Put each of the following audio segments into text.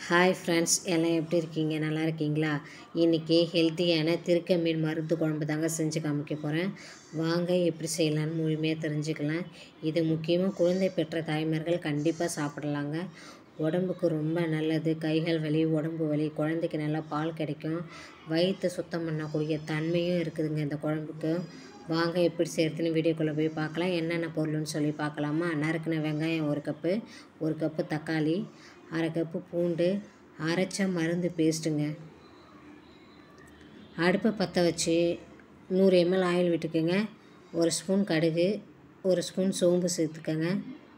hi friends எல்லாம் எப்படி இருக்கீங்க நல்லா இருக்கீங்களா இன்றைக்கி ஹெல்த்தியான திருக்க மீன் மருந்து குழம்பு தாங்க செஞ்சு காமிக்க போகிறேன் வாங்க எப்படி செய்யலான்னு முழுமையாக தெரிஞ்சுக்கலாம் இது முக்கியமாக குழந்தை பெற்ற தாய்மார்கள் கண்டிப்பாக சாப்பிடலாங்க உடம்புக்கு ரொம்ப நல்லது கைகள் வலி உடம்பு வலி குழந்தைக்கு நல்லா பால் கிடைக்கும் வயிற்றை சுத்தம் பண்ணக்கூடிய தன்மையும் இருக்குதுங்க இந்த குழம்புக்கு வாங்க எப்படி செய்கிறதுன்னு வீடியோக்குள்ளே போய் பார்க்கலாம் என்னென்ன பொருள்னு சொல்லி பார்க்கலாமா நறுக்கின வெங்காயம் ஒரு கப்பு ஒரு கப்பு தக்காளி அரை கப்பு பூண்டு அரைச்ச மருந்து பேஸ்ட்டுங்க அடுப்பை பற்ற வச்சு நூறு எம்எல் ஆயில் விட்டுக்குங்க ஒரு ஸ்பூன் கடுகு ஒரு ஸ்பூன் சோம்பு சேர்த்துக்கங்க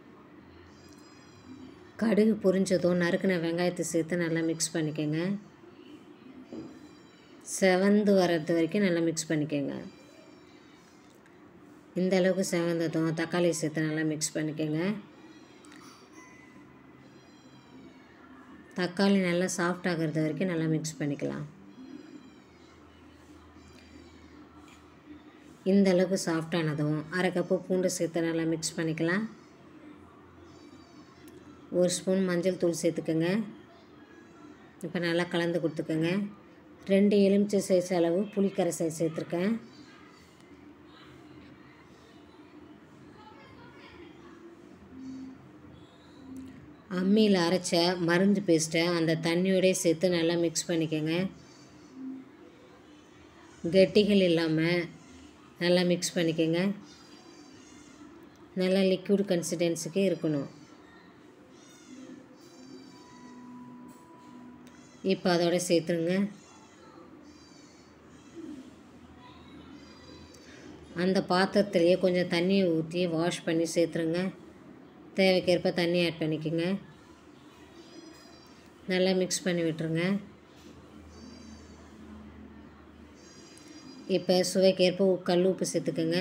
கடுகு பொரிஞ்சதும் நறுக்கின வெங்காயத்தை சேர்த்து நல்லா மிக்ஸ் பண்ணிக்கோங்க செவந்து வர்றது வரைக்கும் நல்லா மிக்ஸ் பண்ணிக்கோங்க இந்த அளவுக்கு செவந்ததும் தக்காளி சேர்த்து நல்லா மிக்ஸ் பண்ணிக்கோங்க தக்காளி நல்லா சாஃப்ட் ஆகிறது வரைக்கும் நல்லா மிக்ஸ் பண்ணிக்கலாம் இந்த அளவுக்கு சாஃப்டானதும் அரை கப்பு பூண்டு சேர்த்து நல்லா மிக்ஸ் பண்ணிக்கலாம் ஒரு ஸ்பூன் மஞ்சள் தூள் சேர்த்துக்கோங்க இப்போ நல்லா கலந்து கொடுத்துக்கோங்க ரெண்டு எலுமிச்சை சைஸ் அளவு புளிக்கரைசல் சேர்த்துருக்கேன் அம்மியில் அரைச்ச மருந்து பேஸ்ட்டை அந்த தண்ணியோடய சேர்த்து நல்லா மிக்ஸ் பண்ணிக்கோங்க கெட்டிகள் இல்லாமல் நல்லா மிக்ஸ் பண்ணிக்கோங்க நல்லா லிக்விட் கன்சிஸ்டன்ஸுக்கு இருக்கணும் இப்போ அதோட சேர்த்துருங்க அந்த பாத்திரத்துலேயே கொஞ்சம் தண்ணியை ஊற்றி வாஷ் பண்ணி சேர்த்துருங்க தேவைக்கேற்ப தண்ணி ஆட் பண்ணிக்கோங்க நல்லா மிக்ஸ் பண்ணி விட்டுருங்க இப்போ சுவைக்கேற்ப கல் உப்பு சேர்த்துக்கோங்க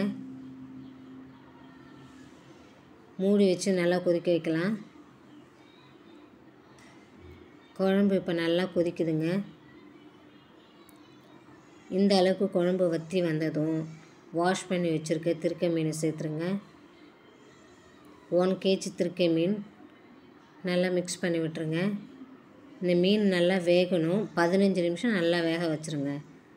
மூடி வச்சு நல்லா கொதிக்க வைக்கலாம் குழம்பு இப்போ நல்லா கொதிக்குதுங்க இந்த அளவுக்கு குழம்பு வற்றி வந்ததும் வாஷ் பண்ணி வச்சுருக்க திருக்க மீனை சேர்த்துருங்க ஒன் கேஜி திருக்கை மீன் நல்லா மிக்ஸ் பண்ணி விட்டுருங்க இந்த மீன் நல்லா வேகணும் பதினஞ்சு நிமிஷம் நல்லா வேக வச்சுருங்க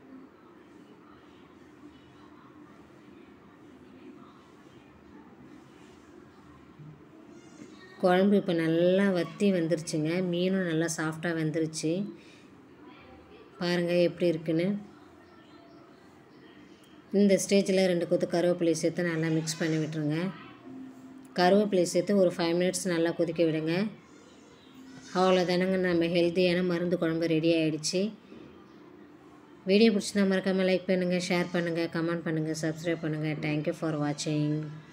குழம்பு இப்போ நல்லா வற்றி வந்துருச்சுங்க மீனும் நல்லா சாஃப்டாக வெந்துருச்சு பாருங்கள் எப்படி இருக்குன்னு இந்த ஸ்டேஜில் ரெண்டு கொத்து கருவேப்பிலை சேர்த்து நல்லா மிக்ஸ் பண்ணி விட்டுருங்க கருவேப்பிலை சேர்த்து ஒரு ஃபைவ் மினிட்ஸ் நல்லா கொதிக்க விடுங்க அவ்வளோதானங்க நம்ம ஹெல்த்தியான மருந்து குழம்பு ரெடி ஆகிடுச்சு வீடியோ பிடிச்சிருந்தா மறக்காமல் லைக் பண்ணுங்கள் ஷேர் பண்ணுங்கள் கமெண்ட் பண்ணுங்கள் சப்ஸ்கிரைப் பண்ணுங்கள் தேங்க்யூ ஃபார் வாட்சிங்